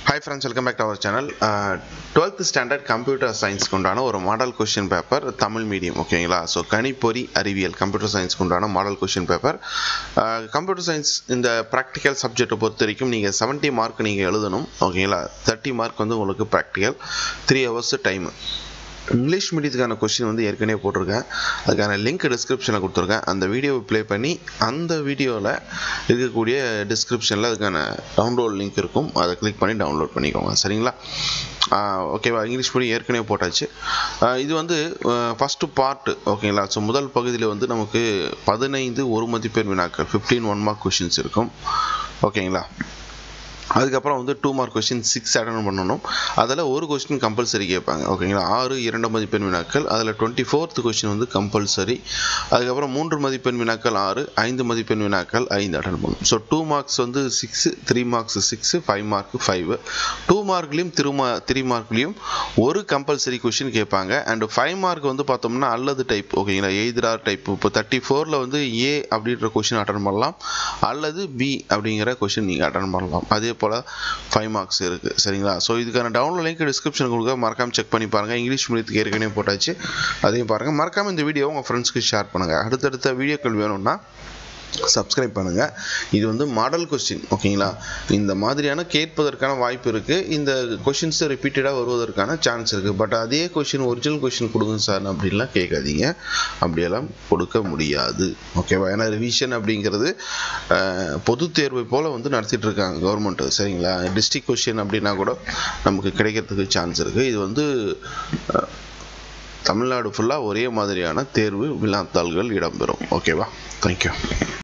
hi friends welcome back to our channel twelfth standard computer சயின்ஸ்க்கு உண்டான ஒரு model question paper Tamil medium ஓகேங்களா so கணிப்பொறி அறிவியல் கம்ப்யூட்டர் சயின்ஸ்க்கு உண்டான model question paper computer science இந்த ப்ராக்டிக்கல் சப்ஜெக்ட்டை பொறுத்த வரைக்கும் நீங்கள் செவன்ட்டி மார்க் நீங்கள் எழுதணும் ஓகேங்களா தேர்ட்டி மார்க் வந்து உங்களுக்கு practical three hours time English மீடியத்துக்கான கொஸ்டின் வந்து ஏற்கனவே போட்டிருக்கேன் அதுக்கான லிங்க் டிஸ்கிரிப்ஷனில் கொடுத்துருக்கேன் அந்த வீடியோவை ப்ளே பண்ணி அந்த வீடியோவில் இருக்கக்கூடிய டிஸ்கிரிப்ஷனில் அதுக்கான டவுன்லோட் லிங்க் இருக்கும் அதை கிளிக் பண்ணி டவுன்லோட் பண்ணிக்கோங்க சரிங்களா ஓகேவா இங்கிலீஷ் மீடியம் ஏற்கனவே போட்டாச்சு இது வந்து ஃபஸ்ட்டு பார்ட்டு ஓகேங்களா ஸோ முதல் பகுதியில் வந்து நமக்கு பதினைந்து ஒரு மதிப்பெண் வினாக்கள் ஃபிஃப்டீன் ஒன் மார்க் கொஷின்ஸ் இருக்கும் ஓகேங்களா அதுக்கப்புறம் வந்து two mark question six attend பண்ணணும் அதில் ஒரு கொஸ்டின் கம்பல்சரி கேட்பாங்க ஓகேங்களா ஆறு இரண்டு மதிப்பெண் வினாக்கள் அதில் டுவெண்ட்டி ஃபோர்த் கொஸ்டின் வந்து கம்பல்சரி அதுக்கப்புறம் மூன்று மதிப்பெண் வினாக்கள் ஆறு ஐந்து மதிப்பெண் வினாக்கள் ஐந்து அட்டன் பண்ணணும் ஸோ டூ மார்க்ஸ் வந்து six three marks six five mark five two மார்க்லேயும் திருமா த்ரீ மார்க்லேயும் ஒரு கம்பல்சரி கொஷின் கேட்பாங்க அண்ட் ஃபைவ் மார்க் வந்து பார்த்தோம்னா அல்லது டைப் ஓகேங்களா எய்தரார் டைப் இப்போ தேர்ட்டி ஃபோரில் வந்து ஏ அப்படின்ற கொஷின் அட்டன் பண்ணலாம் அல்லது பி அப்படிங்கிற கொஷின் நீங்கள் அட்டன் பண்ணலாம் அதே போல் ஃபைவ் மார்க்ஸ் இருக்குது சரிங்களா ஸோ இதுக்கான டவுன்லோட் லிங்க் டிஸ்கிரிப்ஷன் கொடுக்க மறக்காமல் செக் பண்ணி பாருங்கள் இங்கிலீஷ் மீடியத்துக்கு ஏற்கனவே போட்டாச்சு அதையும் பாருங்கள் மறக்காமல் இந்த வீடியோ உங்கள் ஃப்ரெண்ட்ஸ்க்கு ஷேர் பண்ணுங்கள் அடுத்தடுத்த வீடியோக்கள் வேணும்னா சப்ஸ்கிரைப் பண்ணுங்கள் இது வந்து மாடல் கொஸ்டின் ஓகேங்களா இந்த மாதிரியான கேட்பதற்கான வாய்ப்பு இருக்குது இந்த கொஷின்ஸ் ரிப்பீட்டடாக வருவதற்கான சான்ஸ் இருக்குது பட் அதே கொஷின் ஒரிஜினல் கொஷின் கொடுங்க சார் அப்படின்லாம் கேட்காதீங்க அப்படியெல்லாம் கொடுக்க முடியாது ஓகேவா ஏன்னா ரிவிஷன் அப்படிங்கிறது பொது தேர்வை போல் வந்து நடத்திட்டு இருக்காங்க கவர்மெண்ட் சரிங்களா டிஸ்ட்ரிக் கொஷின் அப்படின்னா கூட நமக்கு கிடைக்கிறதுக்கு சான்ஸ் இருக்குது இது வந்து தமிழ்நாடு ஃபுல்லாக ஒரே மாதிரியான தேர்வு வினாத்தாள்கள் இடம்பெறும் ஓகேவா தேங்க்யூ